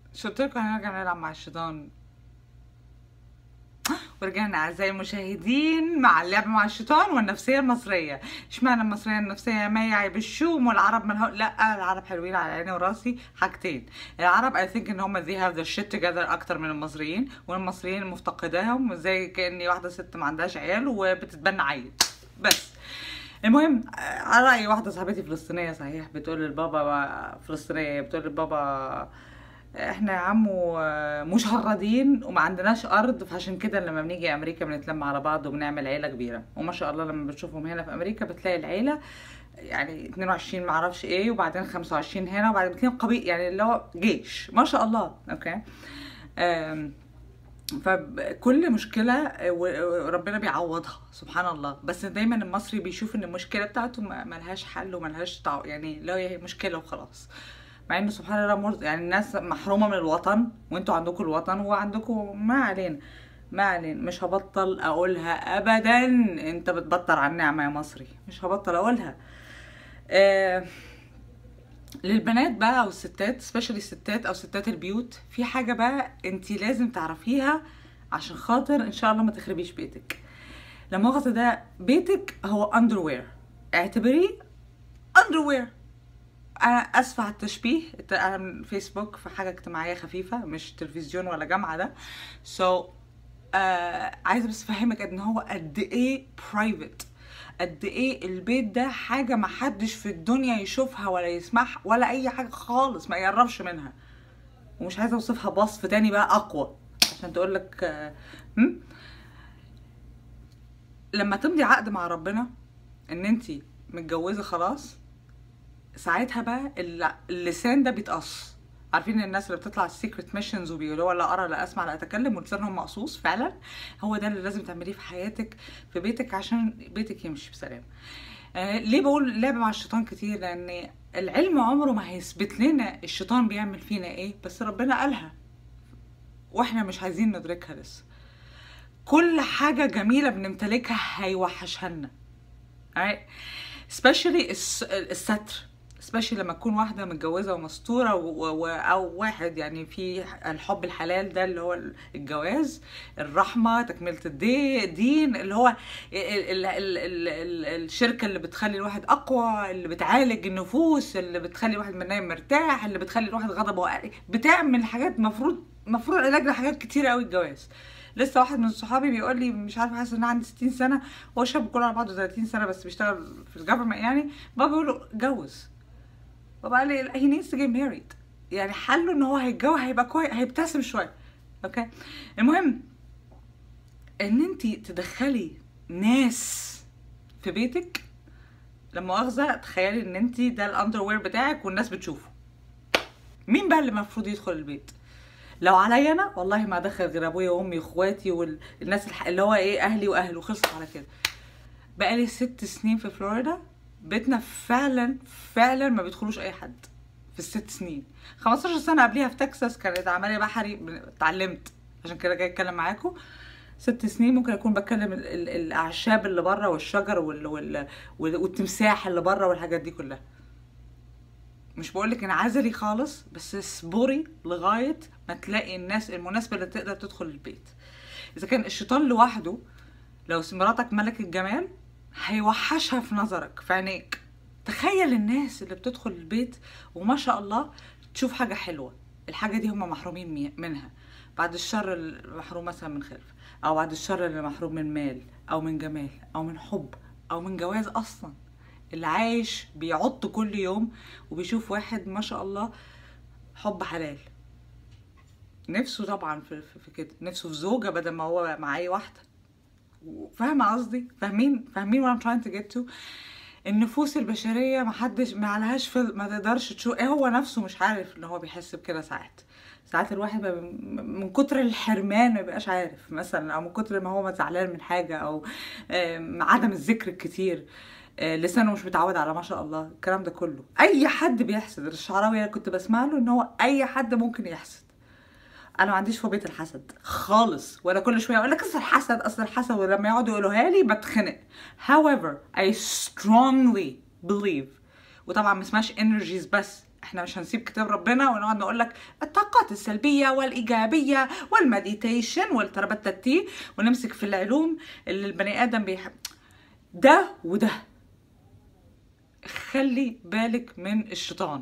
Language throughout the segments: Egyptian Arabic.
شو قلت لكم هنرجع نلعب مع الشيطان ورجعنا اعزائي المشاهدين مع اللعب مع الشيطان والنفسيه المصريه اشمعنى المصريه النفسيه ما يعيب الشوم والعرب من هو... لا العرب حلوين على عيني وراسي حاجتين العرب اي ثينك ان هم they have their shit together اكتر من المصريين والمصريين مفتقداهم زي كاني واحده ست ما عندهاش عيال وبتتبنى عيل بس المهم على رأي واحدة صاحبتي فلسطينية صحيح بتقول للبابا فلسطينية بتقول للبابا احنا يا عمو مشردين وما عندناش ارض فعشان كده لما بنيجي امريكا بنتلم على بعض وبنعمل عيله كبيره وما شاء الله لما بتشوفهم هنا في امريكا بتلاقي العيله يعني 22 معرفش ايه وبعدين 25 هنا وبعدين كده قبيل يعني اللي هو جيش ما شاء الله اوكي أم فكل مشكلة ربنا بيعوضها سبحان الله بس دايما المصري بيشوف ان المشكلة بتاعته ملهاش حل وملهاش طع... يعني لا هي مشكلة وخلاص مع انه سبحان الله مرض يعني الناس محرومة من الوطن وانتوا عندكم الوطن وعندكم ما علينا ما علينا مش هبطل اقولها ابدا انت بتبطل على النعمة يا مصري مش هبطل اقولها آه للبنات بقى او الستات سبيشالي الستات او ستات البيوت في حاجه بقى انت لازم تعرفيها عشان خاطر ان شاء الله ما تخربيش بيتك لا مؤاخذه ده بيتك هو اندر وير اعتبريه اندر وير انا اسفه على التشبيه انا من فيسبوك في حاجه اجتماعيه خفيفه مش تلفزيون ولا جامعه ده سو so, آه عايزه بس افهمك ان هو قد ايه برايفت قد ايه البيت ده حاجه ما حدش في الدنيا يشوفها ولا يسمعها ولا اي حاجه خالص ما يقربش منها ومش عايزه اوصفها بوصف تاني بقى اقوى عشان تقول لك آه لما تمضي عقد مع ربنا ان انت متجوزه خلاص ساعتها بقى اللسان ده بيتقص عارفين الناس اللي بتطلع السيكريت ميشنز وبيقولوا لا ارى لا اسمع لا اتكلم ولسانهم مقصوص فعلا هو ده اللي لازم تعمليه في حياتك في بيتك عشان بيتك يمشي بسلام آه ليه بقول لعب مع الشيطان كتير لان العلم عمره ما هيثبت لنا الشيطان بيعمل فينا ايه بس ربنا قالها واحنا مش عايزين ندركها لسه كل حاجه جميله بنمتلكها هيوحشها لنا سبيشالي الستر سبيشالي لما تكون واحده متجوزه ومستوره و... و... او واحد يعني في الحب الحلال ده اللي هو الجواز الرحمه تكمله الدين اللي هو ال... ال... ال... ال... الشركه اللي بتخلي الواحد اقوى اللي بتعالج النفوس اللي بتخلي الواحد منام مرتاح اللي بتخلي الواحد غضبه بتعمل حاجات مفروض مفروض علاج لحاجات كتير قوي الجواز لسه واحد من صحابي بيقول لي مش عارفه حاسس ان انا عندي 60 سنه هو شاب كله على بعضه 30 سنه بس بيشتغل في الجفرمنت يعني بابا بيقول له اتجوز بابا قال لي he needs to get married يعني حله ان هو هيتجوز هيبقى كويس هيبتسم شويه اوكي المهم ان انت تدخلي ناس في بيتك لما مؤاخذه تخيلي ان انت ده الاندر وير بتاعك والناس بتشوفه مين بقى اللي المفروض يدخل البيت لو عليا انا والله ما ادخل غير ابويا وامي واخواتي والناس اللي هو ايه اهلي واهله خلصت على كده بقالي ست سنين في فلوريدا بيتنا فعلا فعلا ما بيدخلوش اي حد في الست سنين 15 سنه قبليها في تكساس كانت عمليه بحري اتعلمت عشان كده جاي اتكلم معاكم ست سنين ممكن اكون بتكلم ال ال الاعشاب اللي بره والشجر وال وال والتمساح اللي بره والحاجات دي كلها مش بقولك انعزلي خالص بس اصبري لغايه ما تلاقي الناس المناسبه اللي تقدر تدخل البيت اذا كان الشيطان لوحده لو مراتك ملك الجمال هيوحشها في نظرك في عينيك تخيل الناس اللي بتدخل البيت وما شاء الله تشوف حاجة حلوة الحاجة دي هم محرومين منها بعد الشر المحروم مثلا من خلف او بعد الشر اللي محروم من مال او من جمال او من حب او من جواز اصلا اللي عايش بيعط كل يوم وبيشوف واحد ما شاء الله حب حلال نفسه طبعا في, في كده نفسه في زوجة بدل ما هو مع اي واحدة فاهمه قصدي فاهمين فاهمين what I'm trying to get to النفوس البشريه ما حدش ما عليهاش في ما تقدرش تشوف ايه هو نفسه مش عارف ان هو بيحس بكده ساعات ساعات الواحد من كتر الحرمان ما بيبقاش عارف مثلا او من كتر ما هو زعلان من حاجه او عدم الذكر الكتير لسانه مش متعود على ما شاء الله الكلام ده كله اي حد بيحسد الشعراوي انا كنت بسمع له ان هو اي حد ممكن يحسد انا ما عنديش فوبيا الحسد خالص ولا كل شويه اقول لك اصل الحسد اصل الحسد ولما يقعدوا يقولوها لي بتخنق however I strongly believe وطبعا ما اسمهاش energies بس احنا مش هنسيب كتاب ربنا ونقعد نقول لك الطاقات السلبيه والايجابيه والمديتيشن والتربتتي ونمسك في العلوم اللي البني ادم بيحب ده وده خلي بالك من الشيطان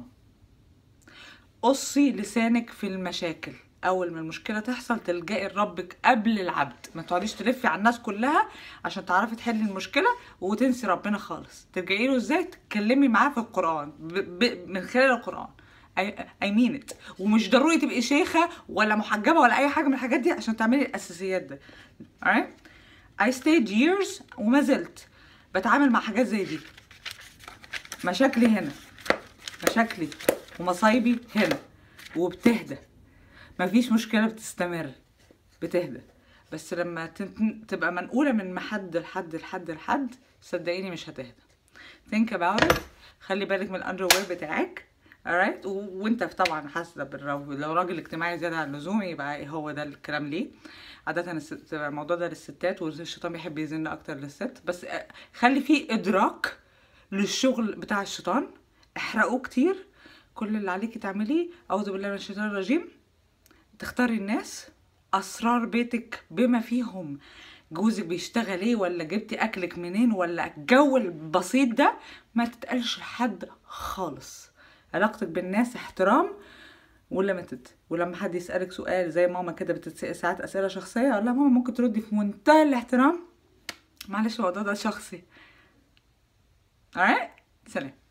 قصي لسانك في المشاكل اول ما المشكله تحصل تلجئي لربك قبل العبد ما تقعديش تلفي على الناس كلها عشان تعرفي تحلي المشكله وتنسي ربنا خالص تلجئي له ازاي تتكلمي معاه في القران ب... ب... من خلال القران اي مين ات ومش ضروري تبقي شيخه ولا محجبه ولا اي حاجه من الحاجات دي عشان تعملي الاساسيات ده alright I stayed years وما زلت بتعامل مع حاجات زي دي مشاكلي هنا مشاكلي ومصايبي هنا وبتهدى مفيش مشكلة بتستمر بتهدى بس لما تن- تبقى منقولة من محد لحد لحد لحد صدقيني مش هتهدى think about it خلي بالك من الاندر وير بتاعك alright و- وانت طبعا حاسه بالرو لو راجل اجتماعي زياده عن اللزوم يبقى هو ده الكلام ليه عادة الست- الموضوع ده للستات والشيطان بيحب يزن اكتر للست بس آه، خلي فيه ادراك للشغل بتاع الشيطان احرقوه كتير كل اللي عليكي تعمليه اعوذ بالله من الشيطان الرجيم تختاري الناس اسرار بيتك بما فيهم جوزك بيشتغل ايه ولا جبتي اكلك منين ولا الجو البسيط ده ما تتقالش لحد خالص علاقتك بالناس احترام وليميتد ولما حد يسالك سؤال زي ماما كده بتتسال ساعات اسئله شخصيه اقول لها ماما ممكن تردي في منتهى الاحترام معلش الموضوع ده شخصي alright سلام